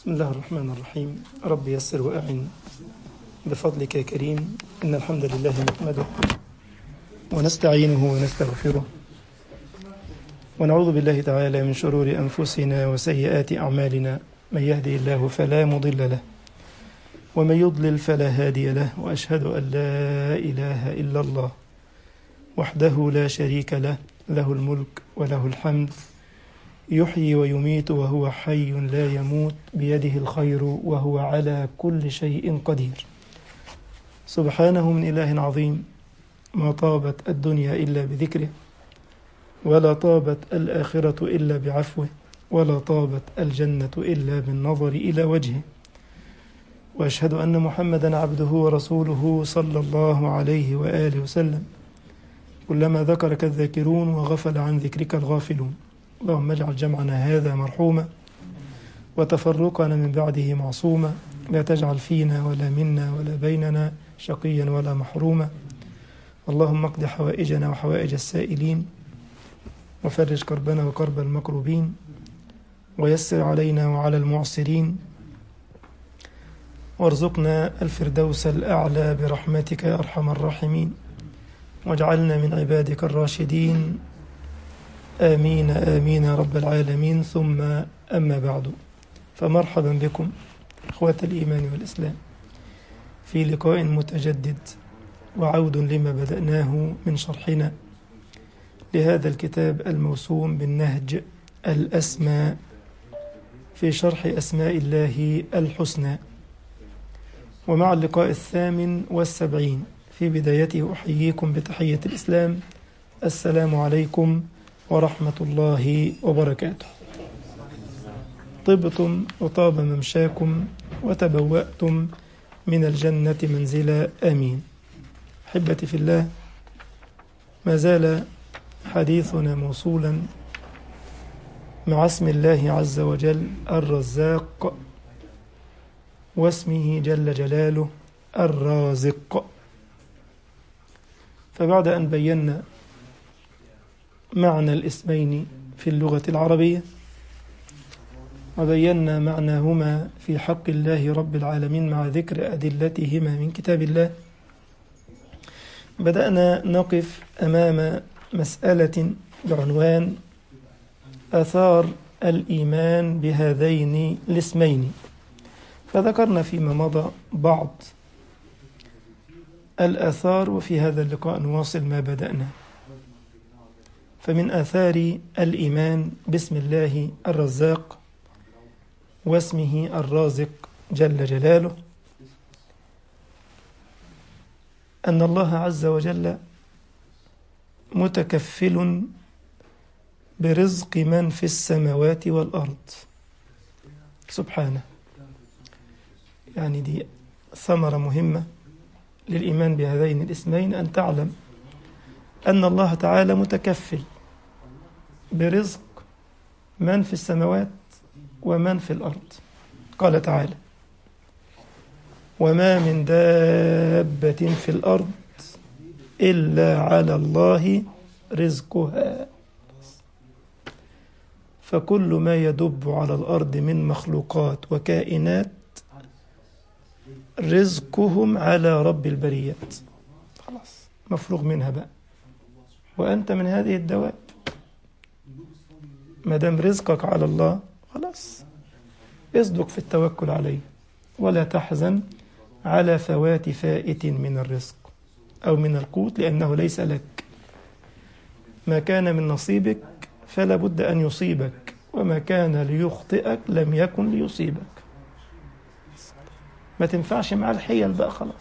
بسم الله الرحمن الرحيم رب يسر وأعن بفضلك يا كريم إن الحمد لله نحمده ونستعينه ونستغفره ونعوذ بالله تعالى من شرور أنفسنا وسيئات أعمالنا من يهدي الله فلا مضل له ومن يضلل فلا هادي له وأشهد أن لا إله إلا الله وحده لا شريك له له الملك وله الحمد يحيي ويميت وهو حي لا يموت بيده الخير وهو على كل شيء قدير سبحانه من إله عظيم ما طابت الدنيا إلا بذكره ولا طابت الآخرة إلا بعفوه ولا طابت الجنة إلا بالنظر إلى وجهه وأشهد أن محمدا عبده ورسوله صلى الله عليه وآله وسلم كلما ذكرك الذاكرون وغفل عن ذكرك الغافلون اللهم اجعل جمعنا هذا مرحوما وتفرقنا من بعده معصوما لا تجعل فينا ولا منا ولا بيننا شقيا ولا محروما اللهم اقض حوائجنا وحوائج السائلين وفرج كربنا وكرب المكروبين ويسر علينا وعلى المعسرين وارزقنا الفردوس الأعلى برحمتك يا أرحم الراحمين واجعلنا من عبادك الراشدين آمين آمين يا رب العالمين ثم أما بعد فمرحبا بكم إخوة الإيمان والإسلام في لقاء متجدد وعود لما بدأناه من شرحنا لهذا الكتاب الموسوم بالنهج الأسماء في شرح أسماء الله الحسنى ومع اللقاء الثامن والسبعين في بدايته أحييكم بتحية الإسلام السلام عليكم ورحمة الله وبركاته طبتم وطاب ممشاكم وتبوأتم من الجنة منزلا آمين أحبتي في الله ما زال حديثنا موصولا مع اسم الله عز وجل الرزاق واسمه جل جلاله الرازق فبعد أن بينا معنى الاسمين في اللغة العربية وبينا معناهما في حق الله رب العالمين مع ذكر أدلتهما من كتاب الله بدأنا نقف أمام مسألة بعنوان آثار الإيمان بهذين الاسمين فذكرنا فيما مضى بعض الآثار وفي هذا اللقاء نواصل ما بدأنا فمن آثار الإيمان بسم الله الرزاق واسمه الرازق جل جلاله أن الله عز وجل متكفل برزق من في السماوات والأرض سبحانه يعني دي ثمرة مهمة للإيمان بهذين الاسمين أن تعلم أن الله تعالى متكفل برزق من في السماوات ومن في الأرض قال تعالى وما من دابة في الأرض إلا على الله رزقها فكل ما يدب على الأرض من مخلوقات وكائنات رزقهم على رب البريات خلاص مفروغ منها بقى وأنت من هذه الدواب ما دام رزقك على الله خلاص اصدق في التوكل عليه ولا تحزن على فوات فائت من الرزق أو من القوت لأنه ليس لك ما كان من نصيبك فلا بد أن يصيبك وما كان ليخطئك لم يكن ليصيبك ما تنفعش مع الحيل بقى خلاص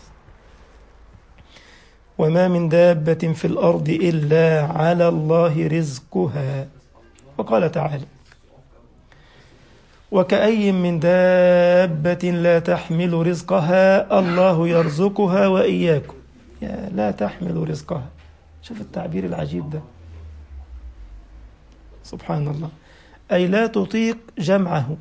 وما من دابة في الأرض إلا على الله رزقها وقال تعالى وكأي من دابة لا تحمل رزقها الله يرزقها وإياكم يا لا تحمل رزقها شوف التعبير العجيب ده سبحان الله أي لا تطيق جمعه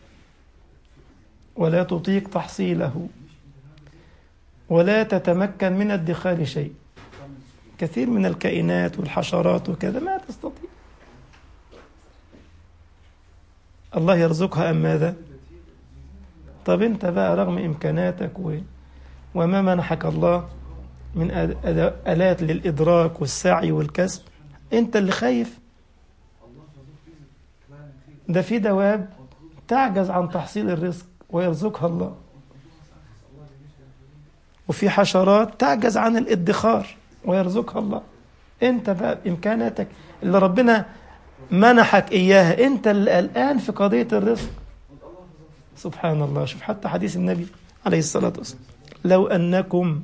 ولا تطيق تحصيله ولا تتمكن من ادخار شيء كثير من الكائنات والحشرات وكذا ما تستطيع الله يرزقها أم ماذا طب انت بقى رغم امكاناتك و... وما منحك الله من أد- أد- آلات للإدراك والسعي والكسب انت اللي خايف ده في دواب تعجز عن تحصيل الرزق ويرزقها الله وفي حشرات تعجز عن الادخار ويرزقها الله انت بقى بامكاناتك اللي ربنا منحك اياها انت اللي قلقان في قضيه الرزق سبحان الله شوف حتى حديث النبي عليه الصلاه والسلام لو انكم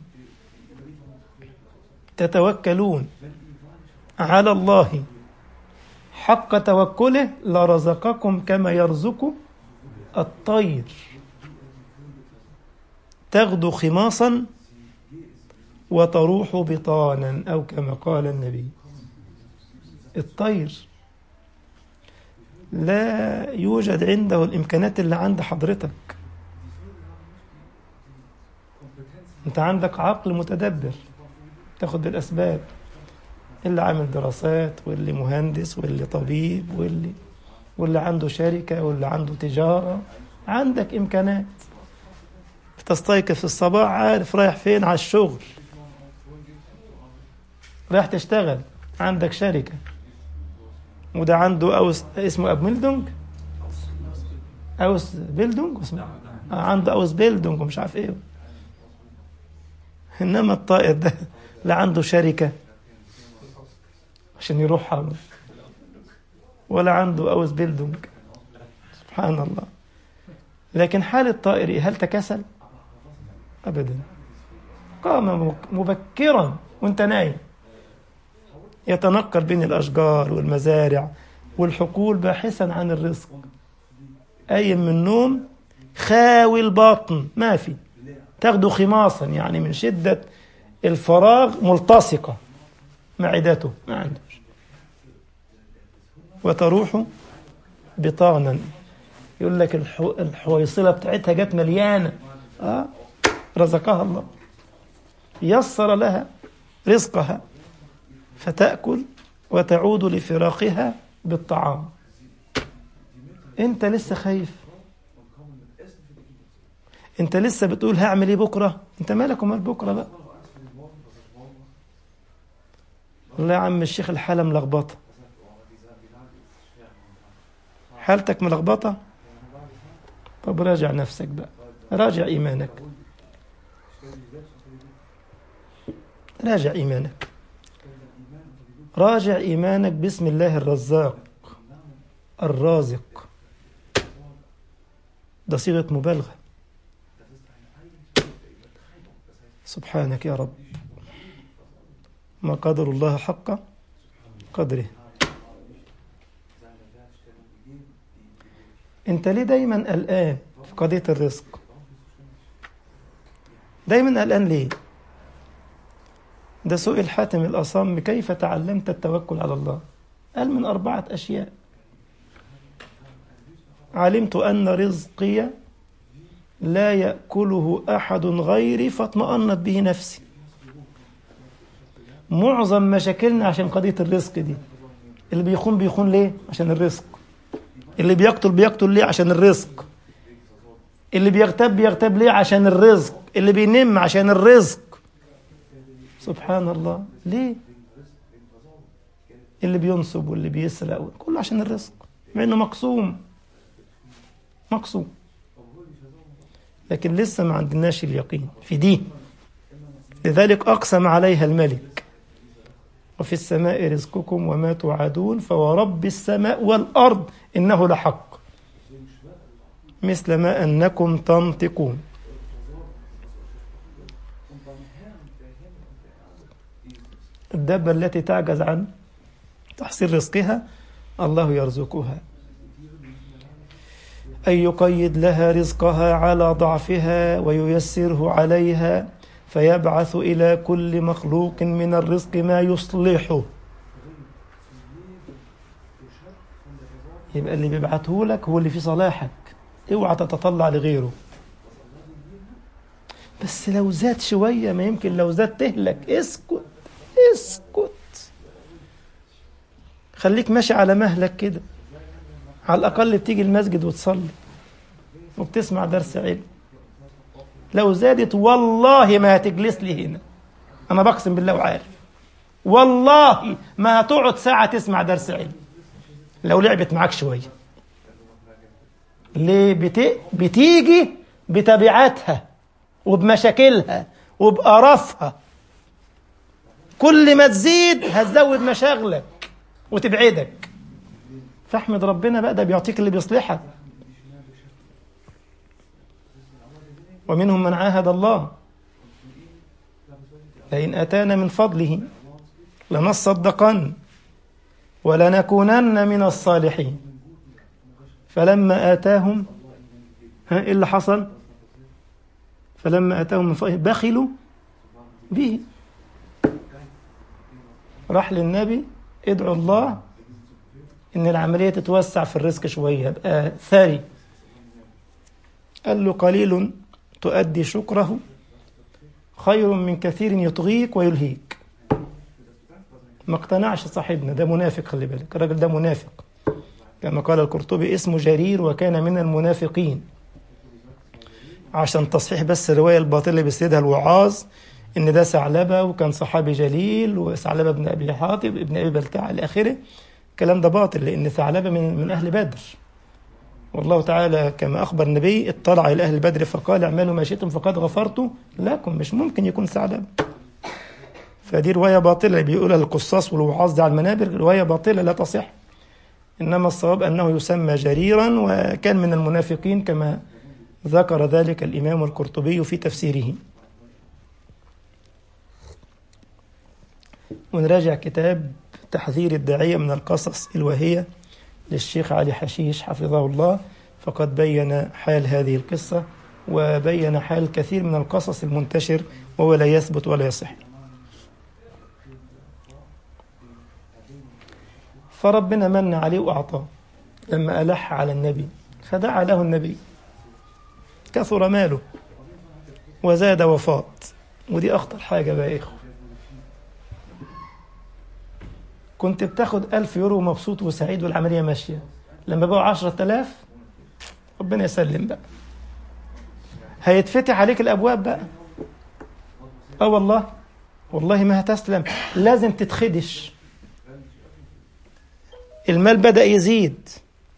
تتوكلون على الله حق توكله لرزقكم كما يرزق الطير تغدو خماصا وتروح بطانا أو كما قال النبي الطير لا يوجد عنده الإمكانات اللي عند حضرتك أنت عندك عقل متدبر تاخد بالأسباب اللي عامل دراسات واللي مهندس واللي طبيب واللي واللي عنده شركة واللي عنده تجارة عندك إمكانات تستيقظ في الصباح عارف رايح فين على الشغل رايح تشتغل عندك شركة وده عنده أوس اسمه أب ميلدونج أوس بيلدونج اسمه آه، عنده أوس بيلدونج ومش عارف إيه إنما الطائر ده لا عنده شركة عشان يروح ولا عنده أوس بيلدونج سبحان الله لكن حال الطائر إيه؟ هل تكسل؟ أبدا قام مبكرا وانت نايم يتنقل بين الأشجار والمزارع والحقول باحثا عن الرزق قايم من النوم خاوي البطن ما في تاخده خماصا يعني من شدة الفراغ ملتصقة معدته ما عندوش وتروح بطانا يقول لك الحو... الحويصلة بتاعتها جت مليانة آه رزقها الله يسر لها رزقها فتأكل وتعود لفراقها بالطعام انت لسه خايف انت لسه بتقول هعمل ايه بكره انت مالك ومال بكره بقى والله يا عم الشيخ الحاله ملخبطه حالتك ملخبطه طب راجع نفسك بقى راجع ايمانك راجع ايمانك راجع ايمانك بسم الله الرزاق الرازق ده صيغه مبالغه سبحانك يا رب ما قدر الله حق قدره انت ليه دايما قلقان في قضيه الرزق دايما قلقان ليه ده سئل حاتم الأصم كيف تعلمت التوكل على الله قال من أربعة أشياء علمت أن رزقي لا يأكله أحد غيري فاطمأنت به نفسي معظم مشاكلنا عشان قضية الرزق دي اللي بيخون بيخون ليه عشان الرزق اللي بيقتل بيقتل ليه عشان الرزق اللي بيغتاب بيغتاب ليه عشان الرزق اللي بينم عشان الرزق سبحان الله ليه اللي بينصب واللي بيسرق كله عشان الرزق مع انه مقسوم مقسوم لكن لسه ما عندناش اليقين في دي لذلك أقسم عليها الملك وفي السماء رزقكم وما توعدون فورب السماء والأرض إنه لحق مثل ما أنكم تنطقون الدابة التي تعجز عن تحصيل رزقها الله يرزقها أن يقيد لها رزقها على ضعفها وييسره عليها فيبعث إلى كل مخلوق من الرزق ما يصلحه يبقى اللي بيبعته لك هو اللي في صلاحك اوعى تتطلع لغيره بس لو زاد شوية ما يمكن لو زاد تهلك اسكت اسكت خليك ماشي على مهلك كده على الأقل بتيجي المسجد وتصلي وبتسمع درس علم لو زادت والله ما هتجلس لي هنا انا بقسم بالله وعارف والله ما هتقعد ساعة تسمع درس علم لو لعبت معاك شوية ليه بت... بتيجي بتبعاتها وبمشاكلها وبقرفها كل ما تزيد هتزود مشاغلك وتبعدك فاحمد ربنا بقى ده بيعطيك اللي بيصلحك ومنهم من عاهد الله لئن أتانا من فضله لنصدقن ولنكونن من الصالحين فلما آتاهم ها إيه اللي حصل فلما آتاهم من فضله بخلوا به راح للنبي ادعو الله ان العمليه تتوسع في الرزق شويه يبقى ثري قال له قليل تؤدي شكره خير من كثير يطغيك ويلهيك ما اقتنعش صاحبنا ده منافق خلي بالك الراجل ده منافق كما قال القرطبي اسمه جرير وكان من المنافقين عشان تصحيح بس الروايه الباطله اللي بيسردها الوعاظ ان ده ثعلبه وكان صحابي جليل وثعلبه ابن ابي حاطب ابن ابي بلتع الى اخره الكلام ده باطل لان ثعلبه من من اهل بدر والله تعالى كما اخبر النبي اطلع الى اهل بدر فقال اعملوا ما شئتم فقد غفرت لكم مش ممكن يكون ثعلبه فدي روايه باطله بيقولها القصاص والوعاظ ده على المنابر روايه باطله لا تصح انما الصواب انه يسمى جريرا وكان من المنافقين كما ذكر ذلك الامام القرطبي في تفسيره ونراجع كتاب تحذير الداعية من القصص الوهية للشيخ علي حشيش حفظه الله فقد بين حال هذه القصة وبين حال كثير من القصص المنتشر وهو لا يثبت ولا يصح فربنا من عليه وأعطاه لما ألح على النبي فدعا له النبي كثر ماله وزاد وفاض ودي أخطر حاجة بقى يا إخوة كنت بتاخد ألف يورو مبسوط وسعيد والعملية ماشية لما بقوا عشرة آلاف ربنا يسلم بقى هيتفتح عليك الأبواب بقى اه والله والله ما هتسلم لازم تتخدش المال بدأ يزيد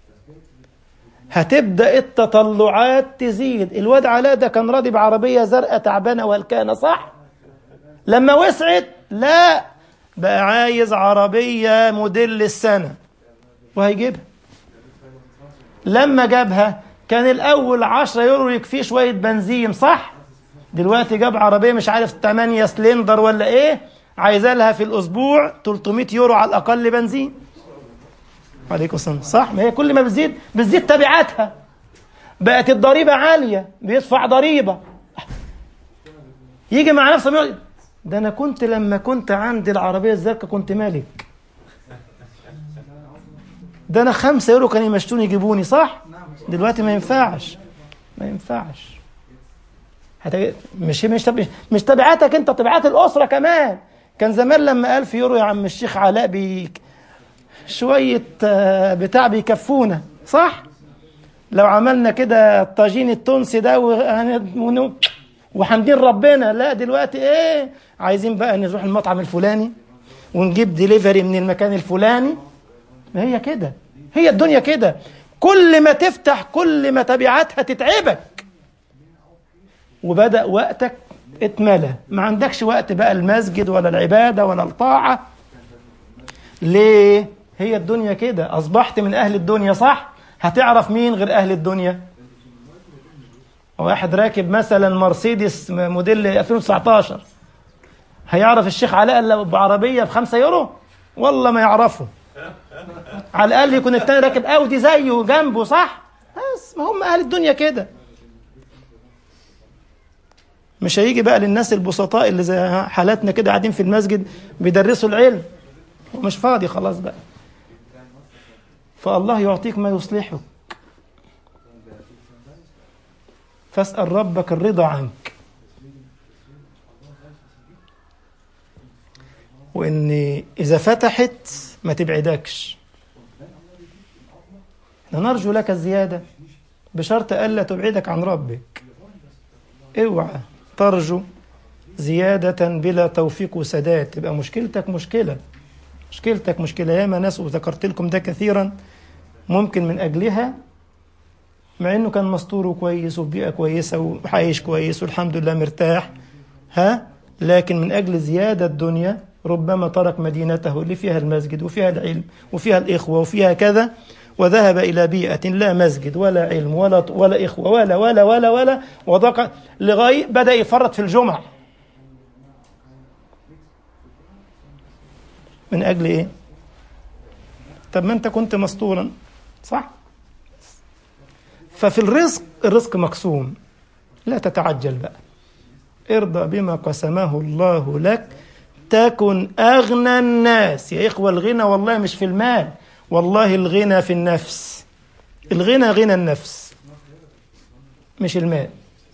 هتبدأ التطلعات تزيد الواد علاء ده كان راضي بعربية زرقاء تعبانة والكانة صح لما وسعت لا بقى عايز عربية موديل السنة وهيجيبها لما جابها كان الأول 10 يورو يكفيه شوية بنزين صح؟ دلوقتي جاب عربية مش عارف 8 سلندر ولا إيه عايزة لها في الأسبوع 300 يورو على الأقل بنزين عليكم السلام صح؟ ما هي كل ما بتزيد بتزيد تبعاتها بقت الضريبة عالية بيدفع ضريبة يجي مع نفسه يقول ده انا كنت لما كنت عندي العربيه الزرقاء كنت مالك ده انا خمسة يورو كانوا يمشتوني يجيبوني صح دلوقتي ما ينفعش ما ينفعش هت... مش مش تب... مش تبعاتك انت تبعات الاسره كمان كان زمان لما 1000 يورو يا عم الشيخ علاء بي شويه بتاع بيكفونا صح لو عملنا كده الطاجين التونسي ده وهن... وحامدين ربنا لا دلوقتي ايه عايزين بقى نروح المطعم الفلاني ونجيب ديليفري من المكان الفلاني ما هي كده هي الدنيا كده كل ما تفتح كل ما تبعاتها تتعبك وبدأ وقتك اتملى ما عندكش وقت بقى المسجد ولا العبادة ولا الطاعة ليه هي الدنيا كده أصبحت من أهل الدنيا صح هتعرف مين غير أهل الدنيا واحد راكب مثلا مرسيدس موديل 2019 هيعرف الشيخ علاء الا بعربيه بخمسة يورو والله ما يعرفه على الاقل يكون التاني راكب اودي زيه جنبه صح بس ما هم اهل الدنيا كده مش هيجي بقى للناس البسطاء اللي زي حالاتنا كده قاعدين في المسجد بيدرسوا العلم ومش فاضي خلاص بقى فالله يعطيك ما يصلحك فاسأل ربك الرضا عنك وإن إذا فتحت ما تبعدكش نرجو لك الزيادة بشرط ألا تبعدك عن ربك اوعى ترجو زيادة بلا توفيق وسداد تبقى مشكلتك مشكلة مشكلتك مشكلة ياما ناس وذكرت لكم ده كثيرا ممكن من أجلها مع إنه كان مستور كويس وبيئة كويسة وعايش كويس والحمد لله مرتاح ها لكن من أجل زيادة الدنيا ربما ترك مدينته اللي فيها المسجد وفيها العلم وفيها الإخوة وفيها كذا وذهب إلى بيئة لا مسجد ولا علم ولا ولا إخوة ولا ولا ولا ولا وضاق لغاية بدأ يفرط في الجمع من أجل إيه؟ طب ما أنت كنت مستورا صح؟ ففي الرزق الرزق مقسوم لا تتعجل بقى ارضى بما قسمه الله لك تكن أغنى الناس يا إخوة الغنى والله مش في المال والله الغنى في النفس الغنى غنى النفس مش المال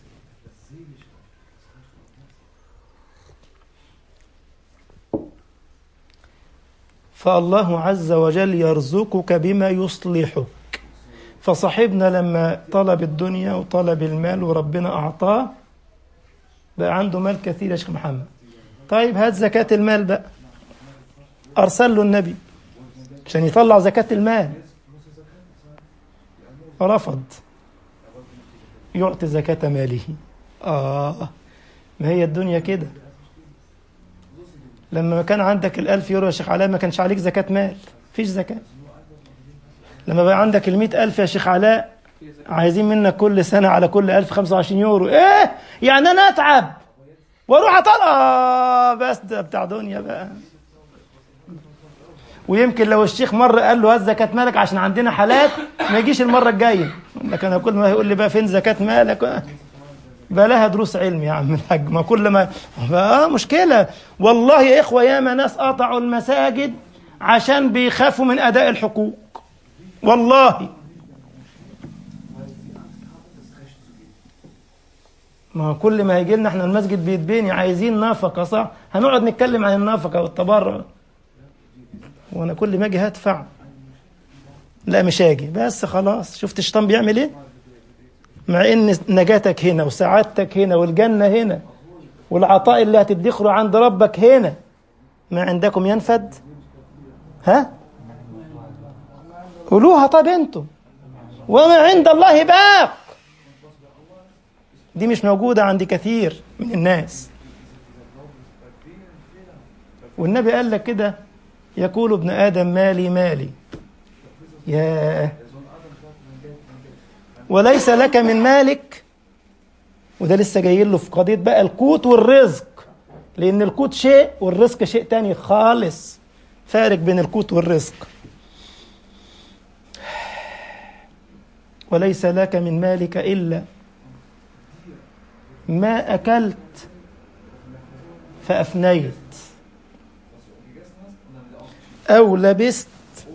فالله عز وجل يرزقك بما يصلحك فصاحبنا لما طلب الدنيا وطلب المال وربنا أعطاه بقى عنده مال كثير يا شيخ محمد طيب هات زكاة المال بقى أرسل له النبي عشان يطلع زكاة المال رفض يعطي زكاة ماله آه ما هي الدنيا كده لما كان عندك الألف يورو يا شيخ علاء ما كانش عليك زكاة مال فيش زكاة لما بقى عندك المئة ألف يا شيخ علاء عايزين منك كل سنة على كل ألف خمسة وعشرين يورو إيه يعني أنا أتعب وأروح أطلع آه بس ده بتاع دنيا بقى ويمكن لو الشيخ مرة قال له هات زكاة مالك عشان عندنا حالات ما يجيش المرة الجاية لكن أنا كل ما يقول لي بقى فين زكاة مالك بلاها دروس علم يا عم الحاج ما كل ما آه مشكلة والله يا إخوة ياما ناس قطعوا المساجد عشان بيخافوا من أداء الحقوق والله ما كل ما يجي لنا احنا المسجد بيتبني عايزين نفقه صح هنقعد نتكلم عن النفقه والتبرع وانا كل ما اجي هدفع لا مش هاجي بس خلاص شفت الشيطان بيعمل ايه مع ان نجاتك هنا وسعادتك هنا والجنه هنا والعطاء اللي هتدخره عند ربك هنا ما عندكم ينفد ها قولوها طب انتم وما عند الله باق دي مش موجودة عند كثير من الناس والنبي قال لك كده يقول ابن آدم مالي مالي ياه وليس لك من مالك وده لسه جاي له في قضية بقى القوت والرزق لأن القوت شيء والرزق شيء تاني خالص فارق بين القوت والرزق وليس لك من مالك إلا ما أكلت فأفنيت أو لبست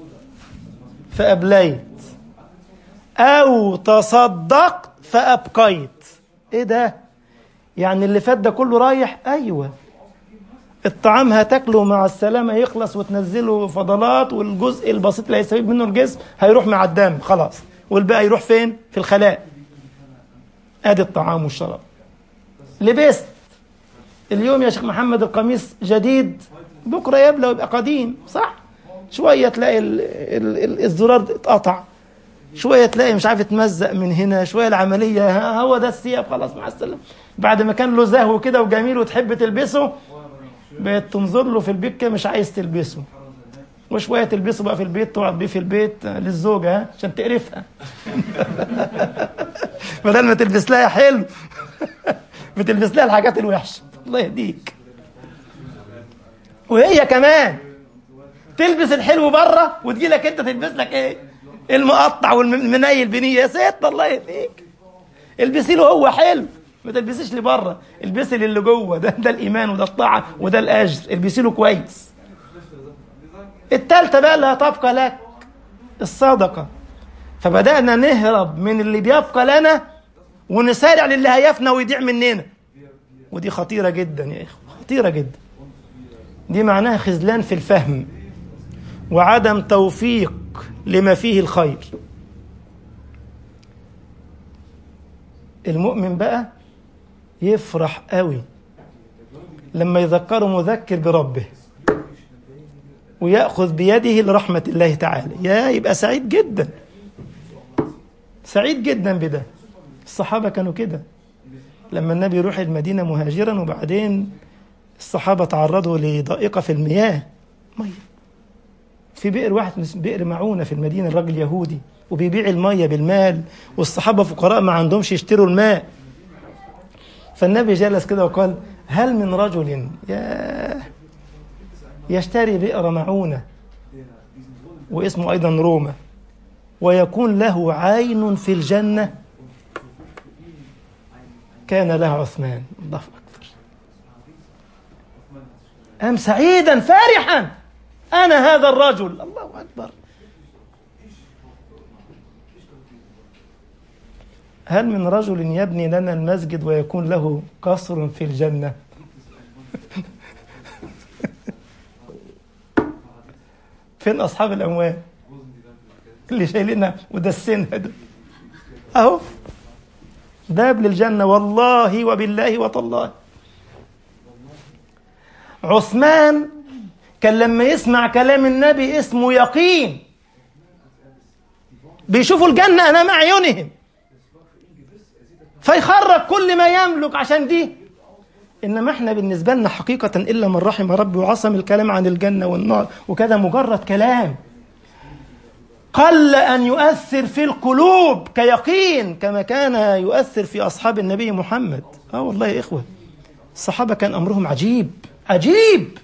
فأبليت أو تصدقت فأبقيت إيه ده؟ يعني اللي فات ده كله رايح؟ أيوه الطعام هتاكله مع السلامة يخلص وتنزله فضلات والجزء البسيط اللي هيستفيد منه الجسم هيروح مع الدم خلاص والباقي يروح فين؟ في الخلاء ادي الطعام والشراب لبست اليوم يا شيخ محمد القميص جديد بكره يبلى ويبقى قديم صح شويه تلاقي ال ال ال الزرار اتقطع شويه تلاقي مش عارف اتمزق من هنا شويه العمليه هو ده الثياب خلاص مع السلامه بعد ما كان له زهو كده وجميل وتحب تلبسه بقت تنظر له في البيت كده مش عايز تلبسه وشويه تلبسه بقى في البيت تقعد بيه في البيت للزوجه ها عشان تقرفها بدل ما تلبس لها حلو بتلبس لها الحاجات الوحشه الله يهديك وهي كمان تلبس الحلو بره وتجي لك انت تلبس لك ايه المقطع والمنيل بنيه يا ست الله يهديك البسي له هو حلو ما تلبسيش لي بره البسي اللي جوه ده ده الايمان وده الطاعه وده الاجر البسي له كويس التالتة بقى اللي هتبقى لك الصدقة فبدأنا نهرب من اللي بيبقى لنا ونسارع للي هيفنى ويضيع مننا ودي خطيرة جدا يا إخوة خطيرة جدا دي معناها خذلان في الفهم وعدم توفيق لما فيه الخير المؤمن بقى يفرح قوي لما يذكره مذكر بربه ويأخذ بيده لرحمة الله تعالى يا يبقى سعيد جدا سعيد جدا بده الصحابة كانوا كده لما النبي يروح المدينة مهاجرا وبعدين الصحابة تعرضوا لضائقة في المياه مية في بئر واحد بئر معونة في المدينة الراجل يهودي وبيبيع المية بالمال والصحابة فقراء ما عندهمش يشتروا الماء فالنبي جلس كده وقال هل من رجل يا يشتري بئر معونة واسمه أيضا روما ويكون له عين في الجنة كان له عثمان الله أكبر أم سعيدا فرحا أنا هذا الرجل الله أكبر هل من رجل يبني لنا المسجد ويكون له قصر في الجنة فين أصحاب الأموال اللي شايلينها ودسينها ده أهو باب للجنة والله وبالله وتالله عثمان كان لما يسمع كلام النبي اسمه يقين بيشوفوا الجنة أمام أعينهم فيخرج كل ما يملك عشان دي إنما إحنا بالنسبة لنا حقيقة إلا من رحم ربي وعصم الكلام عن الجنة والنار وكذا مجرد كلام قل أن يؤثر في القلوب كيقين كما كان يؤثر في أصحاب النبي محمد آه والله يا إخوة الصحابة كان أمرهم عجيب عجيب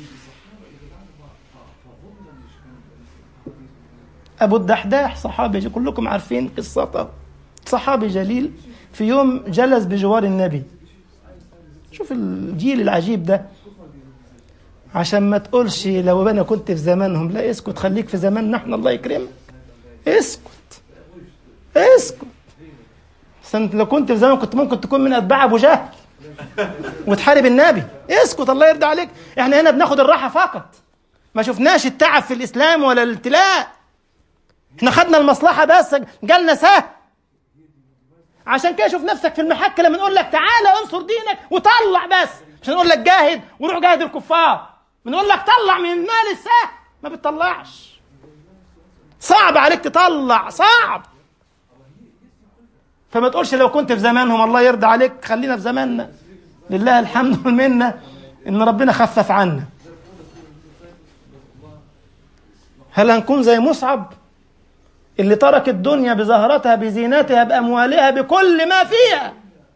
أبو الدحداح صحابي كلكم عارفين قصته صحابي جليل في يوم جلس بجوار النبي شوف الجيل العجيب ده عشان ما تقولش لو انا كنت في زمانهم لا اسكت خليك في زماننا احنا الله يكرمك اسكت اسكت انت لو كنت في زمان كنت ممكن تكون من اتباع ابو جهل وتحارب النبي اسكت الله يرضى عليك احنا هنا بناخد الراحه فقط ما شفناش التعب في الاسلام ولا الابتلاء احنا خدنا المصلحه بس جالنا سهل عشان كده شوف نفسك في المحك لما نقول لك تعالى انصر دينك وطلع بس مش نقول لك جاهد وروح جاهد الكفار بنقول لك طلع من المال السهل ما بتطلعش صعب عليك تطلع صعب فما تقولش لو كنت في زمانهم الله يرضى عليك خلينا في زماننا لله الحمد والمنة ان ربنا خفف عنا هل هنكون زي مصعب اللي ترك الدنيا بزهرتها بزينتها بأموالها بكل ما فيها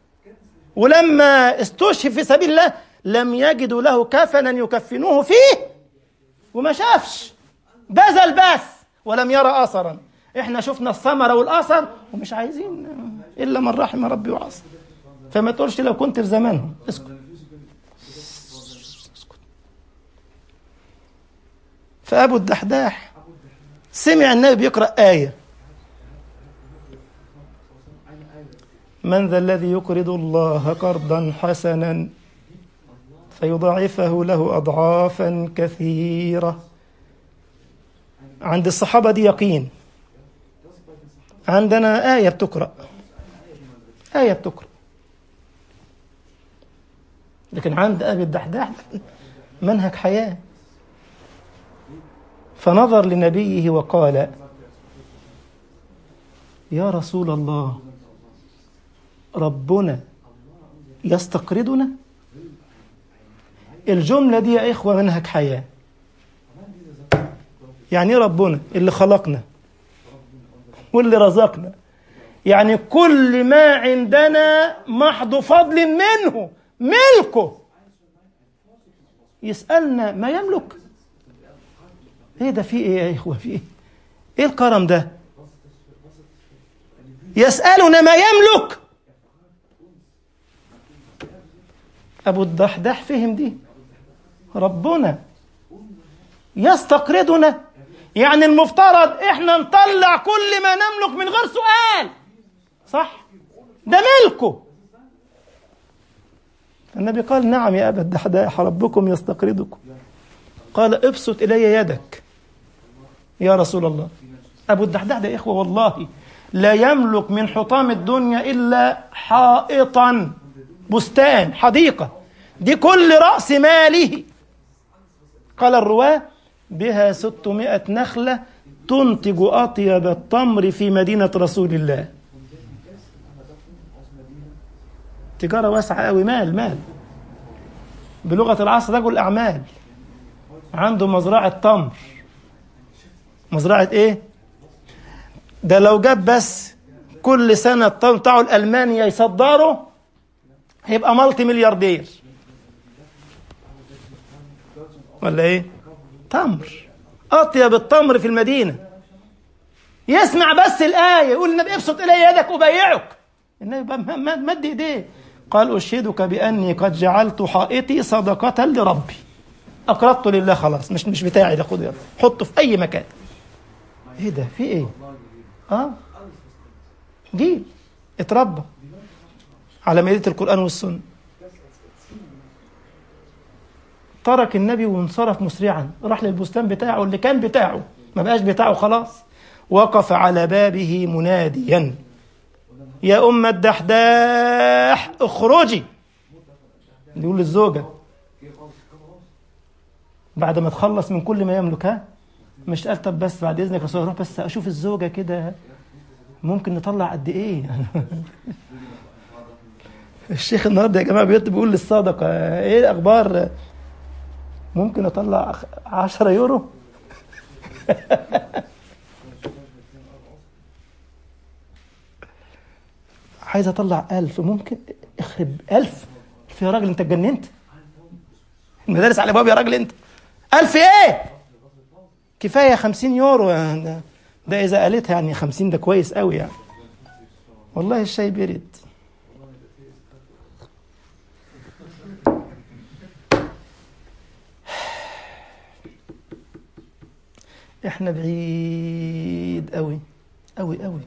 ولما استشهد في سبيل الله لم يجدوا له كفنا يكفنوه فيه وما شافش بذل بس ولم يرى أثرا احنا شفنا الثمرة والأثر ومش عايزين إلا من رحم ربي وعصى فما تقولش لو كنت في زمانهم اسكت اسكت فأبو الدحداح سمع النبي بيقرأ آية من ذا الذي يقرض الله قرضا حسنا فيضاعفه له أضعافا كثيرة عند الصحابة دي يقين عندنا آية بتقرأ آية بتقرأ لكن عند أبي الدحداح منهج حياة فنظر لنبيه وقال يا رسول الله ربنا يستقرضنا الجملة دي يا إخوة منهج حياة يعني ربنا اللي خلقنا واللي رزقنا يعني كل ما عندنا محض فضل منه ملكه يسألنا ما يملك ايه ده في ايه يا اخوه في ايه ايه الكرم ده يسألنا ما يملك ابو الدحداح فهم دي ربنا يستقرضنا يعني المفترض احنا نطلع كل ما نملك من غير سؤال صح ده ملكه النبي قال نعم يا ابا الدحداح ربكم يستقرضكم قال ابسط الي يدك يا رسول الله ابو الدحداح ده يا اخوه والله لا يملك من حطام الدنيا الا حائطا بستان حديقة دي كل رأس ماله قال الرواة بها ستمائة نخلة تنتج أطيب التمر في مدينة رسول الله تجارة واسعة قوي مال مال بلغة العصر رجل أعمال عنده مزرعة تمر مزرعة إيه؟ ده لو جاب بس كل سنة التمر بتاعه لألمانيا يصدره هيبقى مالتي ملياردير ولا إيه؟ تمر أطيب التمر في المدينة يسمع بس الآية يقول النبي ابسط إلي يدك أبايعك النبي مد إيديه قال أشهدك بأني قد جعلت حائطي صدقة لربي أقرضته لله خلاص مش مش بتاعي ده خده يلا حطه في أي مكان إيه ده في إيه؟ آه جيل اتربى على مائدة القرآن والسنة ترك النبي وانصرف مسرعا راح للبستان بتاعه اللي كان بتاعه ما بقاش بتاعه خلاص وقف على بابه مناديا يا أم الدحداح اخرجي يقول للزوجة بعد ما تخلص من كل ما يملك ها مش قال طب بس بعد إذنك يا رسول الله بس أشوف الزوجة كده ممكن نطلع قد إيه الشيخ النهارده يا جماعة بيقول للصدقة إيه الأخبار ممكن أطلع 10 يورو عايز اطلع ألف ممكن اخرب ألف ألف يا راجل انت اتجننت المدارس على باب يا راجل انت ألف ايه كفاية خمسين يورو ده, ده إذا قالتها يعني خمسين ده كويس قوي يعني والله الشاي برد احنا بعيد قوي قوي قوي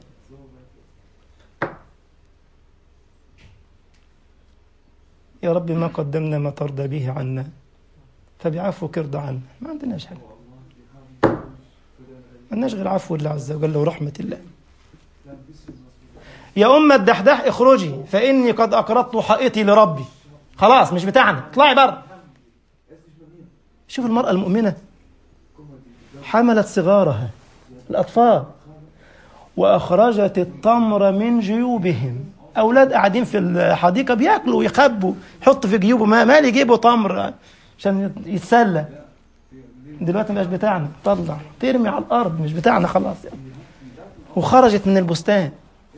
يا رب ما قدمنا ما ترضى به عنا فبعفوك ارضى عنا ما عندناش حاجة ما عندناش غير عفو الله عز وجل ورحمة الله يا أم الدحداح اخرجي فإني قد أقرضت حائطي لربي خلاص مش بتاعنا اطلعي بره شوف المرأة المؤمنة حملت صغارها الأطفال وأخرجت التمر من جيوبهم اولاد قاعدين في الحديقه بياكلوا ويخبوا يحطوا في جيوبه ما مال يجيبوا تمر عشان يتسلى دلوقتي مش بتاعنا طلع ترمي على الارض مش بتاعنا خلاص يعني. وخرجت من البستان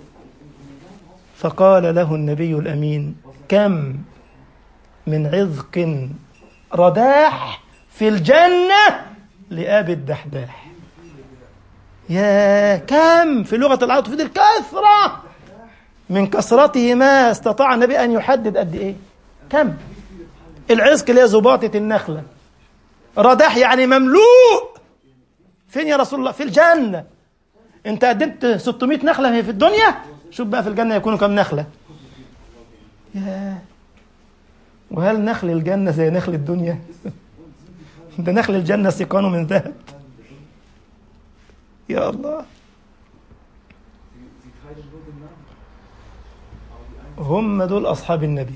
فقال له النبي الامين كم من عذق رداح في الجنه لابي الدحداح يا كم في لغه العرب تفيد الكثره من كثرته ما استطاع النبي أن يحدد قد إيه كم العزق اللي هي زباطة النخلة رداح يعني مملوء فين يا رسول الله في الجنة انت قدمت 600 نخلة في الدنيا شوف بقى في الجنة يكونوا كم نخلة يا وهل نخل الجنة زي نخل الدنيا ده نخل الجنة سقانه من ذهب يا الله هم دول أصحاب النبي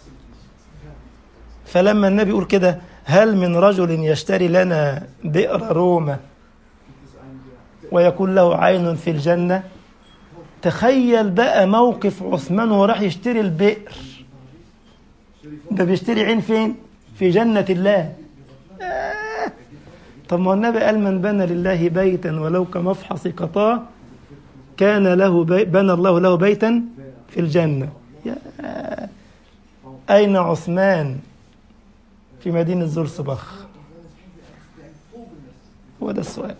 فلما النبي يقول كده هل من رجل يشتري لنا بئر روما ويكون له عين في الجنة تخيل بقى موقف عثمان وهو راح يشتري البئر ده بيشتري عين فين في جنة الله آه. طب ما النبي قال من بنى لله بيتا ولو كمفحص قطاه كان له بي بنى الله له بيتا في الجنة يا أين عثمان في مدينة زرسبخ هو ده السؤال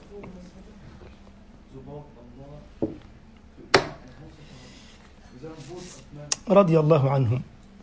رضي الله عنهم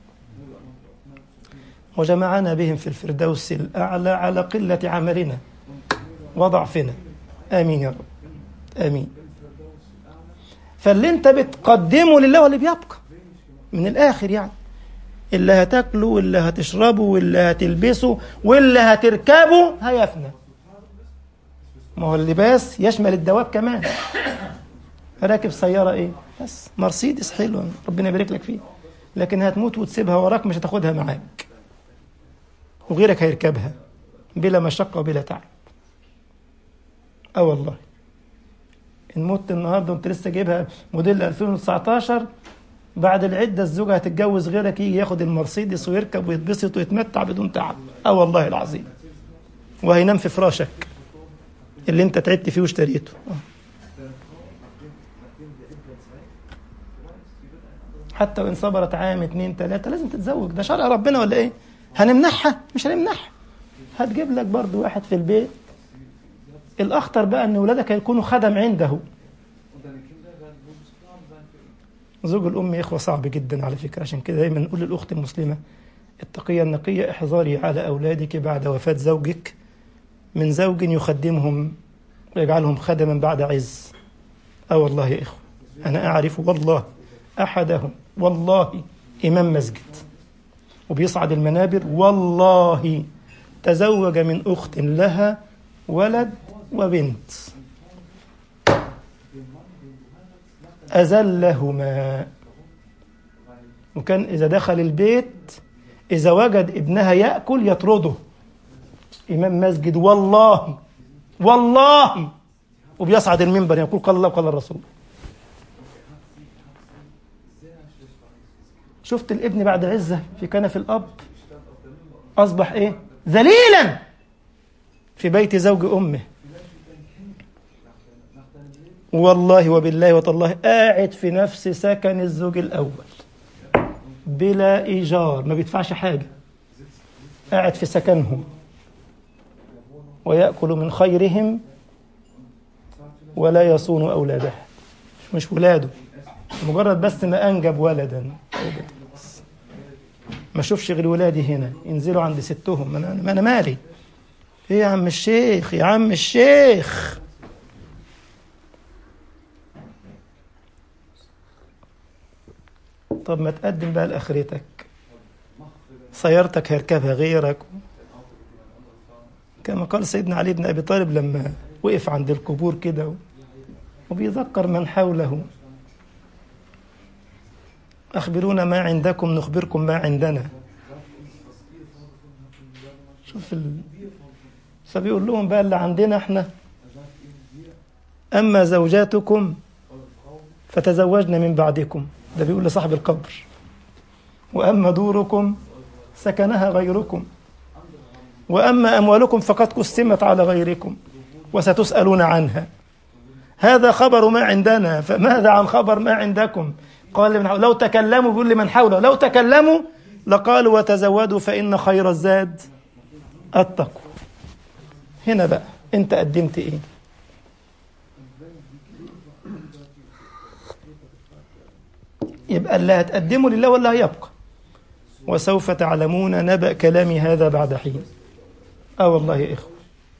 وجمعنا بهم في الفردوس الأعلى على قلة عملنا وضعفنا آمين يا رب آمين فاللي انت بتقدمه لله هو اللي بيبقى من الآخر يعني اللي هتاكله واللي هتشربه واللي هتلبسه واللي هتركبه هيفنى ما هو اللباس يشمل الدواب كمان راكب سيارة ايه بس مرسيدس حلوة ربنا يبارك لك فيه لكن هتموت وتسيبها وراك مش هتاخدها معاك وغيرك هيركبها بلا مشقة وبلا تعب اه والله ان مت النهارده وانت لسه جايبها موديل 2019 بعد العدة الزوجة هتتجوز غيرك يجي ياخد المرسيدس ويركب ويتبسط ويتمتع بدون تعب اه والله العظيم وهينام في فراشك اللي انت تعبت فيه واشتريته آه. حتى وان صبرت عام اتنين تلاتة لازم تتزوج ده شرع ربنا ولا ايه هنمنحها مش هنمنحها هتجيب لك برضو واحد في البيت الاخطر بقى ان ولادك هيكونوا خدم عنده زوج الام يا اخوه صعب جدا على فكره عشان كده دايما نقول للاخت المسلمه التقيه النقيه احذري على اولادك بعد وفاه زوجك من زوج يخدمهم ويجعلهم خدما بعد عز اه والله يا اخوه انا اعرف والله احدهم والله امام مسجد وبيصعد المنابر والله تزوج من اخت لها ولد وبنت أزلهما وكان إذا دخل البيت إذا وجد ابنها يأكل يطرده إمام مسجد والله والله وبيصعد المنبر يقول قال الله وقال الرسول شفت الابن بعد عزة في كنف الأب أصبح إيه ذليلا في بيت زوج أمه والله وبالله وتالله قاعد في نفس سكن الزوج الأول بلا إيجار ما بيدفعش حاجة قاعد في سكنهم ويأكل من خيرهم ولا يصون أولاده مش ولاده مجرد بس ما أنجب ولدا ما اشوفش غير ولادي هنا ينزلوا عند ستهم ما انا ما انا مالي ايه يا عم الشيخ يا عم الشيخ طب ما تقدم بقى لاخرتك سيارتك هيركبها غيرك كما قال سيدنا علي بن ابي طالب لما وقف عند القبور كده وبيذكر من حوله أخبرونا ما عندكم نخبركم ما عندنا شوف ال... فبيقول لهم بقى اللي عندنا احنا أما زوجاتكم فتزوجنا من بعدكم ده بيقول لصاحب القبر وأما دوركم سكنها غيركم وأما أموالكم فقد قسمت على غيركم وستسألون عنها هذا خبر ما عندنا فماذا عن خبر ما عندكم قال لمن حوله لو تكلموا بيقول لمن حوله لو تكلموا لقالوا وتزودوا فإن خير الزاد التقوى هنا بقى انت قدمت ايه يبقى اللي هتقدمه لله ولا هيبقى وسوف تعلمون نبأ كلامي هذا بعد حين اه والله يا إخوة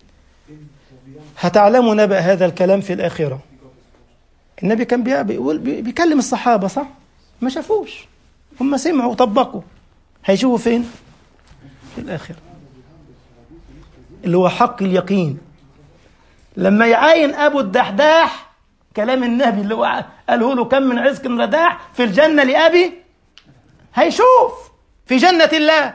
هتعلموا نبأ هذا الكلام في الآخرة النبي كان بيقول بيكلم الصحابة صح ما شافوش هم سمعوا وطبقوا هيشوفوا فين في الآخرة اللي هو حق اليقين لما يعاين أبو الدحداح كلام النبي اللي هو قاله له كم من عزق رداح في الجنة لأبي هيشوف في جنة الله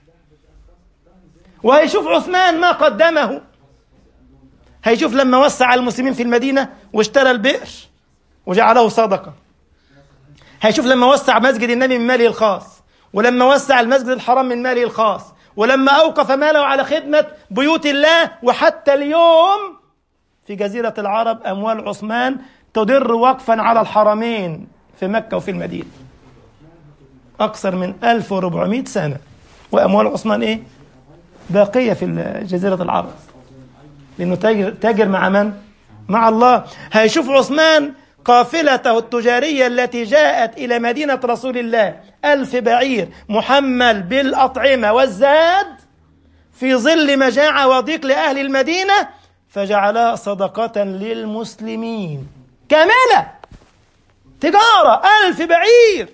وهيشوف عثمان ما قدمه هيشوف لما وسع المسلمين في المدينة واشترى البئر وجعله صدقة هيشوف لما وسع مسجد النبي من ماله الخاص ولما وسع المسجد الحرام من ماله الخاص ولما أوقف ماله على خدمة بيوت الله وحتى اليوم في جزيرة العرب أموال عثمان تدر وقفا على الحرمين في مكة وفي المدينة أكثر من 1400 سنة وأموال عثمان إيه؟ باقية في جزيرة العرب لأنه تاجر, تاجر مع من؟ مع الله هيشوف عثمان قافلته التجارية التي جاءت إلى مدينة رسول الله ألف بعير محمل بالأطعمة والزاد في ظل مجاعة وضيق لأهل المدينة فجعلها صدقة للمسلمين كاملة تجارة ألف بعير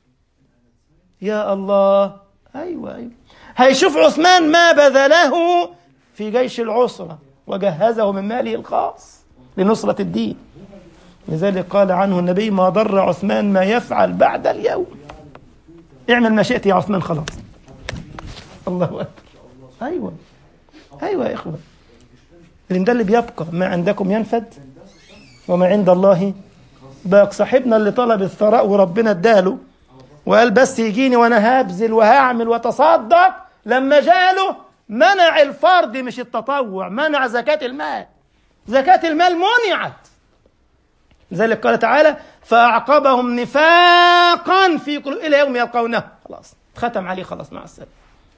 يا الله أيوة أيوة هيشوف عثمان ما بذله في جيش العسرة وجهزه من ماله الخاص لنصرة الدين لذلك قال عنه النبي ما ضر عثمان ما يفعل بعد اليوم اعمل ما شئت يا عثمان خلاص الله أكبر أيوة أيوة يا إخوة لأن ده اللي بيبقى ما عندكم ينفد وما عند الله باق صاحبنا اللي طلب الثراء وربنا اداله وقال بس يجيني وانا هبذل وهعمل وتصدق لما جاله منع الفرض مش التطوع منع زكاة المال زكاة المال منعت لذلك قال تعالى فأعقبهم نفاقا في قلوب إلى يوم يلقونه خلاص ختم عليه خلاص مع السلامة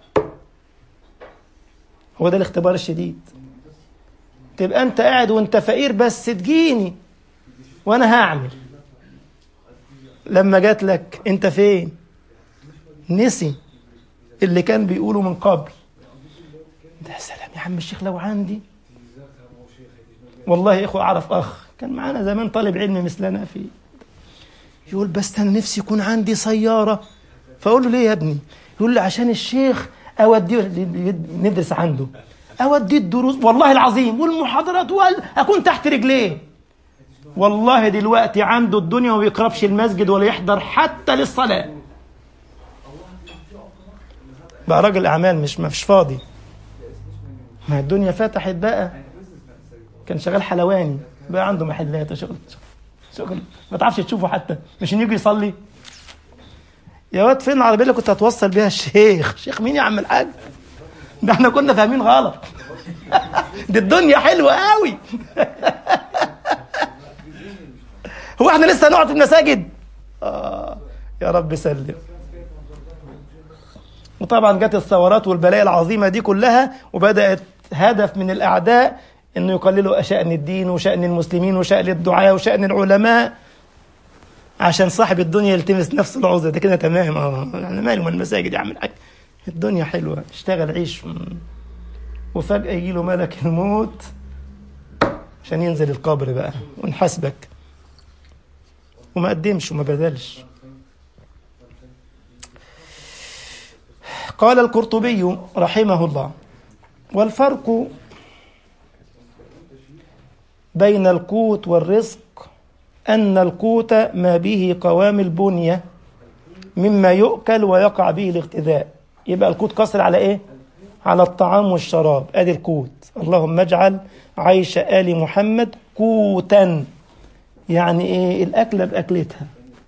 هو ده الاختبار الشديد تبقى أنت قاعد وأنت فقير بس تجيني وأنا هعمل لما جات لك أنت فين نسي اللي كان بيقوله من قبل ده سلام يا عم الشيخ لو عندي والله يا اخوة اعرف اخ كان معانا زمان طالب علم مثلنا في يقول بس انا نفسي يكون عندي سيارة فاقول له ليه يا ابني يقول لي عشان الشيخ اوديه ندرس عنده اوديه الدروس والله العظيم والمحاضرات وال... اكون تحت رجليه والله دلوقتي عنده الدنيا وما بيقربش المسجد ولا يحضر حتى للصلاة بقى راجل اعمال مش ما فيش فاضي ما الدنيا فتحت بقى كان شغال حلواني بقى عنده محلات وشغل شغل ما تعرفش تشوفه حتى مش يجي يصلي يا واد فين العربيه اللي كنت هتوصل بيها الشيخ شيخ مين يا عم الحاج ده احنا كنا فاهمين غلط دي الدنيا حلوه قوي هو احنا لسه هنقعد في المساجد آه يا رب سلم وطبعا جت الثورات والبلايا العظيمه دي كلها وبدات هدف من الاعداء انه يقللوا شان الدين وشان المسلمين وشان الدعاء وشان العلماء عشان صاحب الدنيا يلتمس نفس العذر ده كده تمام اه يعني ماله من المساجد يا عم الحاج الدنيا حلوه اشتغل عيش وفجاه يجي له ملك الموت عشان ينزل القبر بقى ونحاسبك وما قدمش وما بذلش قال القرطبي رحمه الله والفرق بين القوت والرزق أن القوت ما به قوام البنية مما يؤكل ويقع به الاغتذاء يبقى القوت قصر على إيه؟ على الطعام والشراب أدي القوت اللهم اجعل عيش آل محمد قوتا يعني إيه الأكلة بأكلتها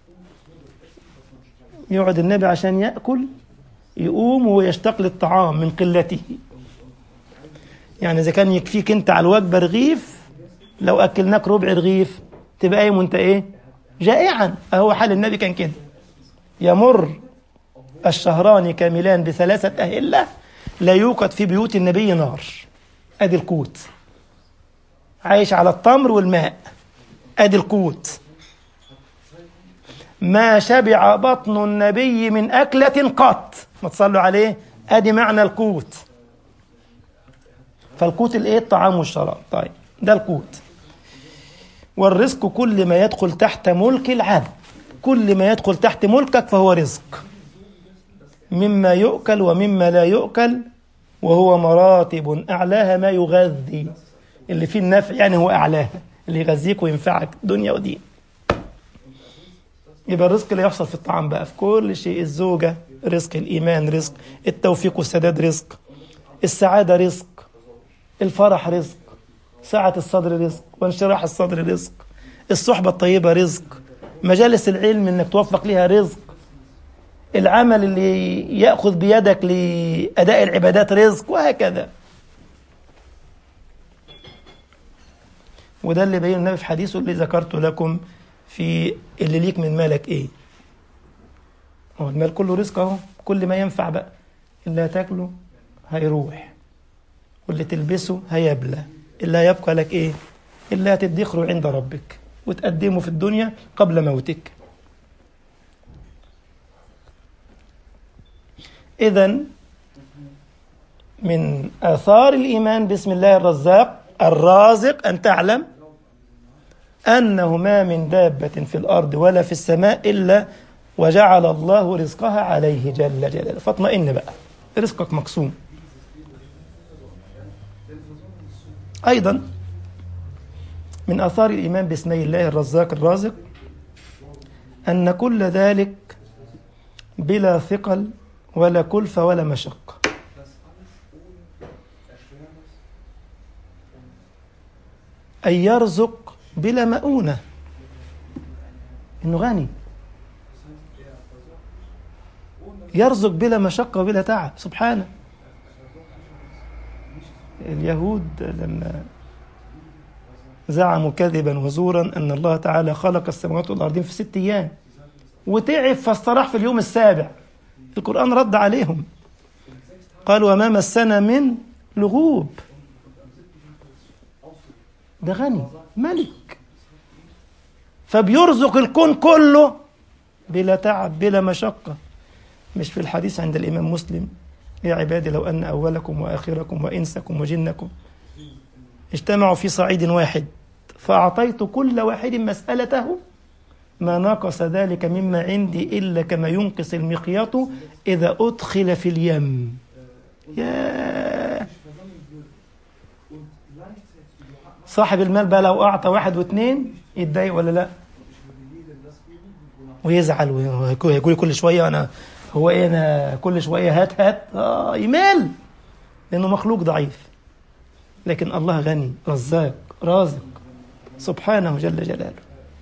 يقعد النبي عشان يأكل يقوم ويشتاق للطعام من قلته يعني إذا كان يكفيك أنت على الوجبة رغيف لو أكلناك ربع رغيف تبقى قايم وأنت إيه؟ جائعا أهو حال النبي كان كده يمر الشهران كاملان بثلاثة أهلة لا يوقد في بيوت النبي نار أدي القوت عايش على التمر والماء أدي القوت ما شبع بطن النبي من أكلة قط ما تصلوا عليه أدي معنى القوت فالقوت الإيه الطعام والشراب طيب ده القوت والرزق كل ما يدخل تحت ملك العبد كل ما يدخل تحت ملكك فهو رزق مما يؤكل ومما لا يؤكل وهو مراتب أعلاها ما يغذي اللي فيه النفع يعني هو أعلاها اللي يغذيك وينفعك دنيا ودين يبقى الرزق اللي يحصل في الطعام بقى في كل شيء الزوجة رزق الإيمان رزق التوفيق والسداد رزق السعادة رزق الفرح رزق سعة الصدر رزق وانشراح الصدر رزق الصحبة الطيبة رزق مجالس العلم انك توفق لها رزق العمل اللي يأخذ بيدك لأداء العبادات رزق وهكذا وده اللي بين النبي في حديثه اللي ذكرته لكم في اللي ليك من مالك ايه هو المال كله رزق اهو كل ما ينفع بقى اللي هتاكله هيروح واللي تلبسه هيبلى اللي هيبقى لك ايه اللي هتدخره عند ربك وتقدمه في الدنيا قبل موتك إذا من آثار الإيمان بسم الله الرزاق الرازق أن تعلم أنه ما من دابة في الأرض ولا في السماء إلا وجعل الله رزقها عليه جل جلاله فاطمئن بقى رزقك مقسوم أيضا من آثار الإيمان باسمي الله الرزاق الرازق أن كل ذلك بلا ثقل ولا كلفة ولا مشقة أن يرزق بلا مؤونة إنه غني يرزق بلا مشقة وبلا تعب سبحانه اليهود لما زعموا كذبا وزورا أن الله تعالى خلق السماوات والأرضين في ست أيام وتعب فاستراح في اليوم السابع القرآن رد عليهم قال وما مسنا من لغوب ده غني ملك فبيرزق الكون كله بلا تعب بلا مشقة مش في الحديث عند الإمام مسلم يا عبادي لو أن أولكم وآخركم وإنسكم وجنكم اجتمعوا في صعيد واحد فأعطيت كل واحد مسألته ما نقص ذلك مما عندي إلا كما ينقص المخيط إذا أدخل في اليم يا صاحب المال بقى لو أعطى واحد واثنين يتضايق ولا لا ويزعل ويقول كل شوية أنا هو إيه أنا كل شوية هات هات آه يمال لأنه مخلوق ضعيف لكن الله غني رزاق رازق سبحانه جل جلاله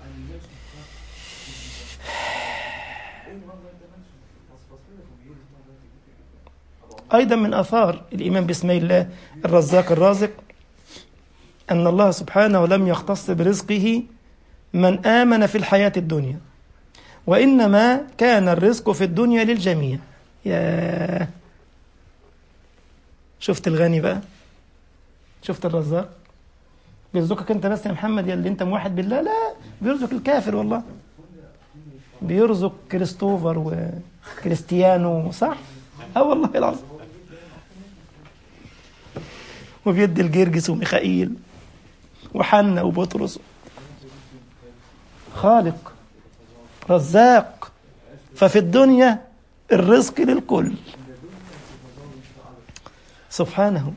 أيضا من أثار الإيمان باسم الله الرزاق الرازق أن الله سبحانه لم يختص برزقه من آمن في الحياة الدنيا وإنما كان الرزق في الدنيا للجميع يا شفت الغني بقى شفت الرزاق بيرزقك انت بس يا محمد يا اللي انت موحد بالله لا بيرزق الكافر والله بيرزق كريستوفر وكريستيانو صح اه والله العظيم وبيدي الجرجس وميخائيل وحنا وبطرس خالق رزاق ففي الدنيا الرزق للكل سبحانه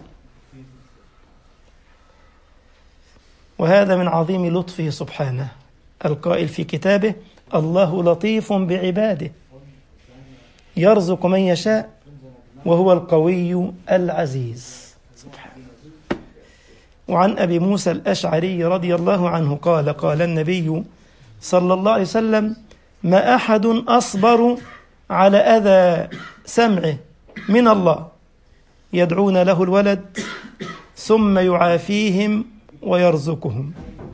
وهذا من عظيم لطفه سبحانه القائل في كتابه الله لطيف بعباده يرزق من يشاء وهو القوي العزيز سبحانه وعن ابي موسى الاشعري رضي الله عنه قال قال النبي صلى الله عليه وسلم ما احد اصبر على اذى سمعه من الله يدعون له الولد ثم يعافيهم ويرزقهم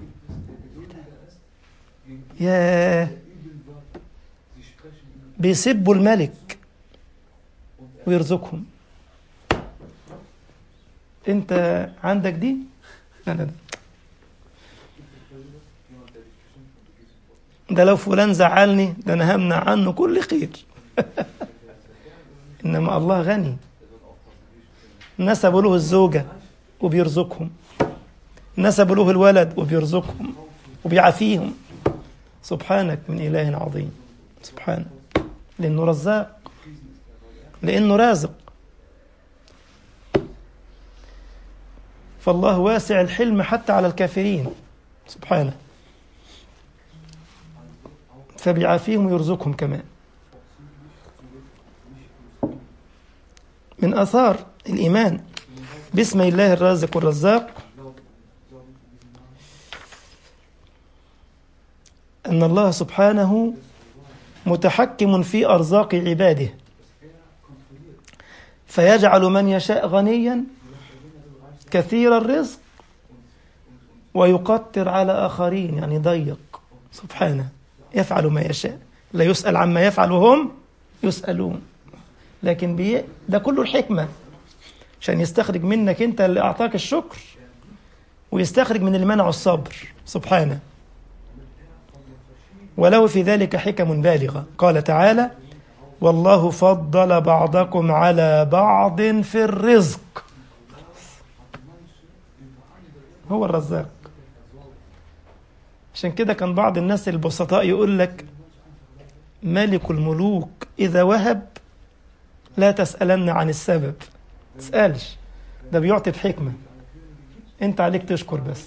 يا بيسبوا الملك ويرزقهم انت عندك دي لا لا لا ده لو فلان زعلني ده انا همنع عنه كل خير انما الله غني نسبوا له الزوجه وبيرزقهم نسبوا له الولد وبيرزقهم وبيعافيهم سبحانك من إله عظيم سبحانه لأنه رزاق لأنه رازق فالله واسع الحلم حتى على الكافرين سبحانه فبيعافيهم ويرزقهم كمان من آثار الإيمان باسم الله الرازق والرزاق أن الله سبحانه متحكم في أرزاق عباده فيجعل من يشاء غنيا كثير الرزق ويقتر على آخرين يعني ضيق سبحانه يفعل ما يشاء لا يسأل عما يفعل وهم يسألون لكن بي ده كله الحكمة عشان يستخرج منك أنت اللي أعطاك الشكر ويستخرج من اللي منعه الصبر سبحانه وله في ذلك حكم بالغة قال تعالى والله فضل بعضكم على بعض في الرزق هو الرزاق عشان كده كان بعض الناس البسطاء يقول لك ملك الملوك إذا وهب لا تسألن عن السبب تسألش ده بيعطي بحكمة انت عليك تشكر بس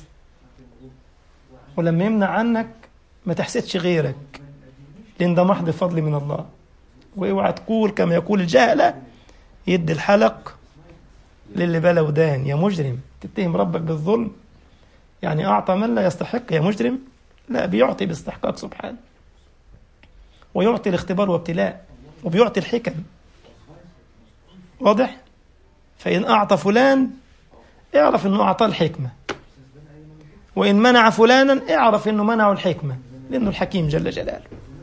ولما يمنع عنك ما تحسدش غيرك لأن ده محض فضل من الله واوعى تقول كما يقول الجهلة يدي الحلق للي بلا ودان يا مجرم تتهم ربك بالظلم يعني أعطى من لا يستحق يا مجرم لا بيعطي باستحقاق سبحانه ويعطي الاختبار وابتلاء وبيعطي الحكم واضح فإن أعطى فلان اعرف أنه أعطاه الحكمة وإن منع فلانا اعرف أنه منعه الحكمة لأنه الحكيم جل جلاله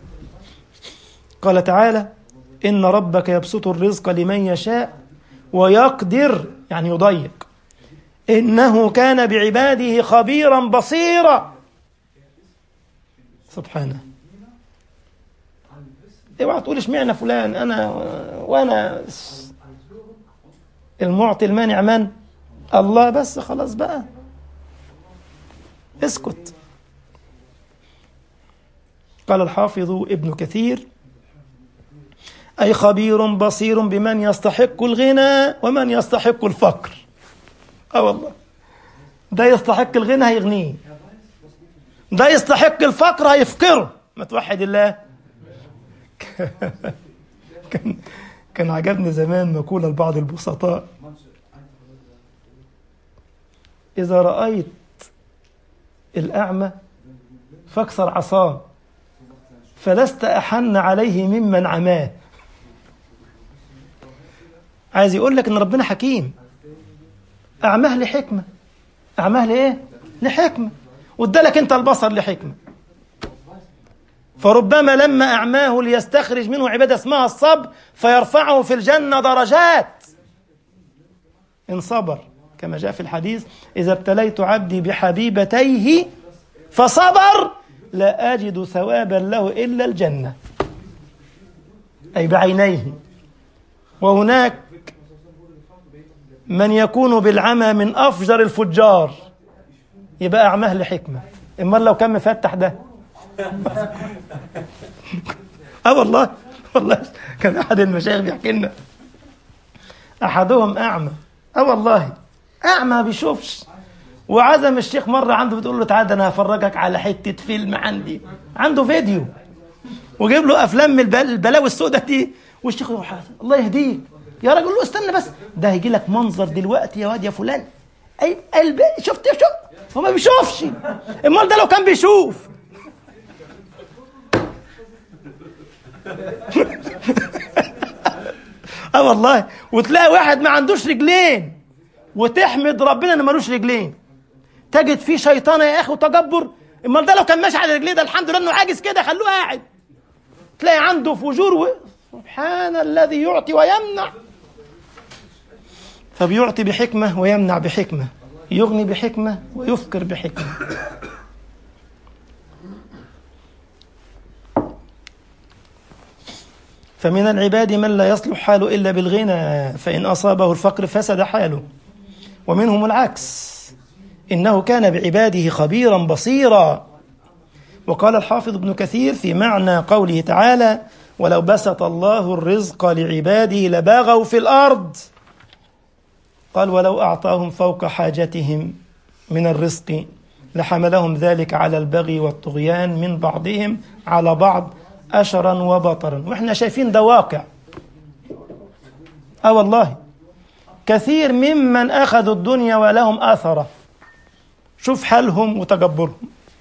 قال تعالى إن ربك يبسط الرزق لمن يشاء ويقدر يعني يضيق إنه كان بعباده خبيرا بصيرا سبحانه اوعى تقول اشمعنى فلان انا وانا المعطي المانع من الله بس خلاص بقى اسكت قال الحافظ ابن كثير أي خبير بصير بمن يستحق الغنى ومن يستحق الفقر اه والله ده يستحق الغنى هيغنيه ده يستحق الفقر هيفقره ما توحد الله كان كان عجبني زمان مقولة لبعض البسطاء إذا رأيت الأعمى فاكسر عصاه فلست أحن عليه ممن عماه عايز يقول لك إن ربنا حكيم أعماه لحكمة أعماه لإيه؟ لحكمة وادالك أنت البصر لحكمة فربما لما أعماه ليستخرج منه عبادة اسمها الصبر فيرفعه في الجنة درجات إن صبر كما جاء في الحديث إذا ابتليت عبدي بحبيبتيه فصبر لا أجد ثوابا له إلا الجنة أي بعينيه وهناك من يكون بالعمى من أفجر الفجار يبقى أعماه لحكمة إما لو كان مفتح ده اه والله والله كان احد المشايخ بيحكي لنا احدهم اعمى اه والله اعمى ما بيشوفش وعزم الشيخ مره عنده بتقول له تعالى انا هفرجك على حته فيلم عندي عنده فيديو وجيب له افلام من البل- البلاوي السوداء دي والشيخ يقول حاضر الله يهديك يا راجل له استنى بس ده هيجي لك منظر دلوقتي يا واد يا فلان اي قلب شفت شوف هو ما بيشوفش امال ده لو كان بيشوف اه والله وتلاقي واحد ما عندوش رجلين وتحمد ربنا ان ملوش رجلين تجد فيه شيطانه يا اخي وتجبر امال ده لو كان ماشي على رجليه ده الحمد لله انه عاجز كده خلوه قاعد تلاقي عنده فجور و... سبحان الذي يعطي ويمنع فبيعطي بحكمه ويمنع بحكمه يغني بحكمه ويفكر بحكمه فمن العباد من لا يصلح حاله إلا بالغنى فإن أصابه الفقر فسد حاله ومنهم العكس إنه كان بعباده خبيرا بصيرا وقال الحافظ ابن كثير في معنى قوله تعالى ولو بسط الله الرزق لعباده لباغوا في الأرض قال ولو أعطاهم فوق حاجتهم من الرزق لحملهم ذلك على البغي والطغيان من بعضهم على بعض أشرا وبطرا وإحنا شايفين ده واقع آه والله كثير ممن أخذوا الدنيا ولهم أثرة شوف حالهم وتجبرهم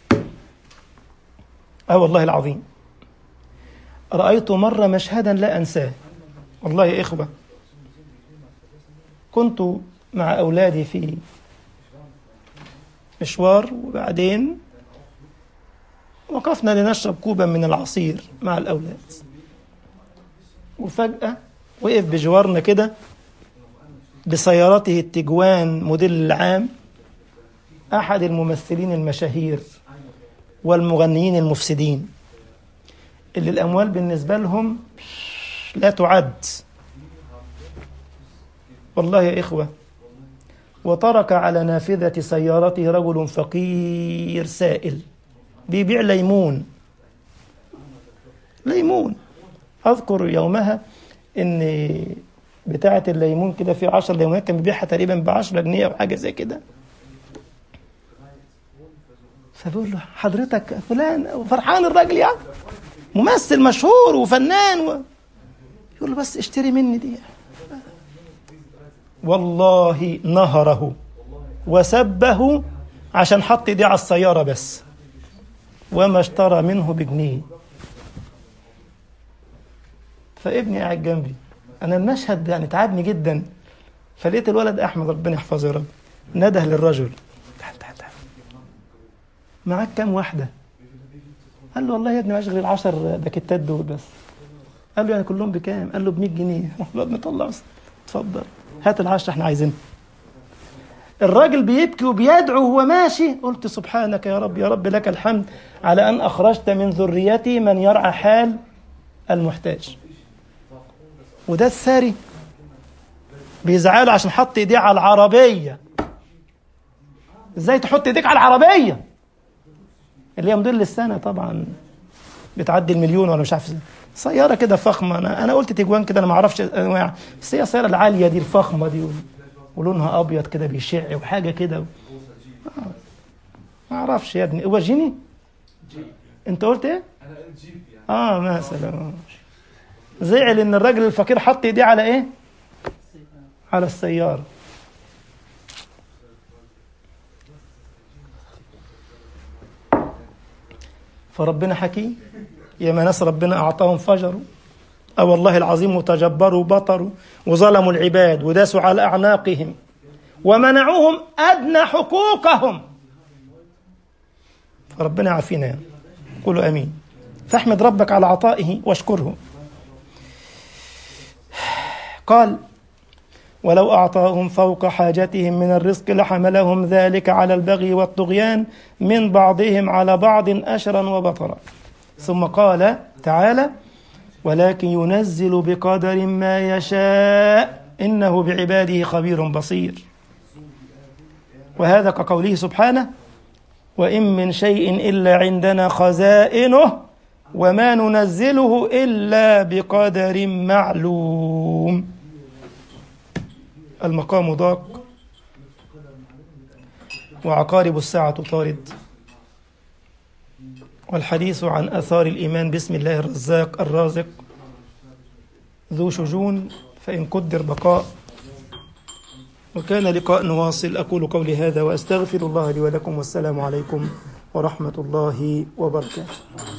آه والله العظيم رأيت مرة مشهدا لا أنساه والله يا إخوة كنت مع أولادي في مشوار وبعدين وقفنا لنشرب كوبا من العصير مع الأولاد وفجأة وقف بجوارنا كده بسيارته التجوان موديل العام أحد الممثلين المشاهير والمغنيين المفسدين اللي الأموال بالنسبة لهم لا تعد والله يا إخوة وترك على نافذة سيارته رجل فقير سائل بيبيع ليمون ليمون أذكر يومها إن بتاعة الليمون كده في 10 ليمونات كان بيبيعها تقريبا ب 10 جنيه أو حاجة زي كده فبقول له حضرتك فلان فرحان الراجل يعني ممثل مشهور وفنان و... يقول له بس اشتري مني دي والله نهره وسبه عشان حط دي على السيارة بس وما اشترى منه بجنيه فابني قاعد جنبي انا المشهد يعني تعبني جدا فلقيت الولد احمد ربنا يحفظه يا رب نده للرجل تعال تعال تعال معاك كام واحده قال له والله يا ابني معيش غير العشر باكيتات دول بس قال له يعني كلهم بكام قال له ب 100 جنيه راح الواد مطلع بس اتفضل هات العشرة احنا عايزينها الراجل بيبكي وبيدعو وهو ماشي قلت سبحانك يا رب يا رب لك الحمد على أن أخرجت من ذريتي من يرعى حال المحتاج وده الثري بيزعلوا عشان حط ايديه على العربية ازاي تحط ايديك على العربية اللي هي موديل السنة طبعا بتعدي المليون ولا مش عارف سيارة كده فخمة أنا أنا قلت تجوان كده أنا ما أعرفش أنواع بس هي السيارة العالية دي الفخمة دي ولونها أبيض كده بيشع وحاجة كده آه. ما أعرفش يا ابني هو جيني؟ أنت قلت إيه؟ آه مثلا زعل إن الراجل الفقير حط إيديه على إيه؟ على السيارة فربنا حكيم ياما ناس ربنا أعطاهم فجروا أو والله العظيم وتجبروا وبطروا وظلموا العباد وداسوا على أعناقهم ومنعوهم أدنى حقوقهم فربنا يعافينا يعني. قولوا أمين فاحمد ربك على عطائه واشكره قال ولو أعطاهم فوق حاجتهم من الرزق لحملهم ذلك على البغي والطغيان من بعضهم على بعض أشرا وبطرا ثم قال تعالى ولكن ينزل بقدر ما يشاء إنه بعباده خبير بصير وهذا كقوله سبحانه وإن من شيء إلا عندنا خزائنه وما ننزله إلا بقدر معلوم المقام ضاق وعقارب الساعة طارد والحديث عن أثار الإيمان بسم الله الرزاق الرازق ذو شجون فإن قدر بقاء وكان لقاء نواصل أقول قولي هذا وأستغفر الله لي ولكم والسلام عليكم ورحمة الله وبركاته